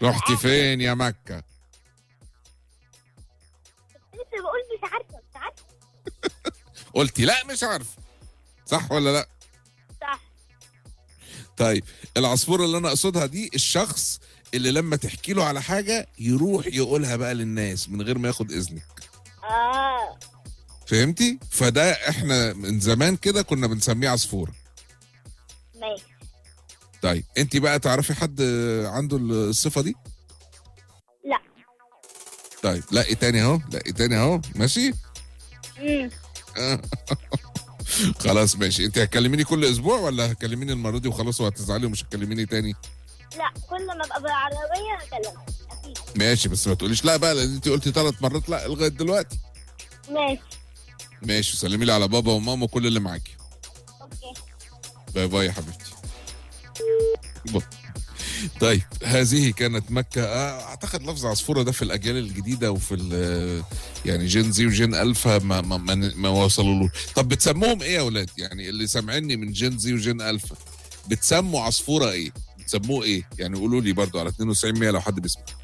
رحتي فين يا مكة لسه بقول مش عارفه مش عارفه قلتي لا مش عارف صح ولا لا صح طيب العصفورة اللي انا اقصدها دي الشخص اللي لما تحكي له على حاجة يروح يقولها بقى للناس من غير ما ياخد اذنك اه فهمتي فده احنا من زمان كده كنا بنسميه عصفورة ماشي طيب انت بقى تعرفي حد عنده الصفة دي لا طيب لا إيه تاني اهو لا إيه تاني اهو ماشي امم خلاص ماشي انت هتكلميني كل اسبوع ولا هتكلميني المره دي وخلاص وهتزعلي ومش هتكلميني تاني لا كل ما ابقى بالعربيه هكلمك اكيد ماشي بس ما تقوليش لا بقى لان انت قلتي ثلاث مرات لا لغايه دلوقتي ماشي ماشي سلمي لي على بابا وماما وكل اللي معاكي اوكي باي باي يا حبيبتي باي. طيب هذه كانت مكة آه، اعتقد لفظ عصفورة ده في الاجيال الجديدة وفي ال- يعني جين زي وجين الفا ما ما ما, ما وصلوا له طب بتسموهم ايه يا اولاد يعني اللي سامعيني من جين زي وجين الفا بتسموا عصفورة ايه بتسموه ايه يعني قولوا لي برضو على 92 100 لو حد بيسمع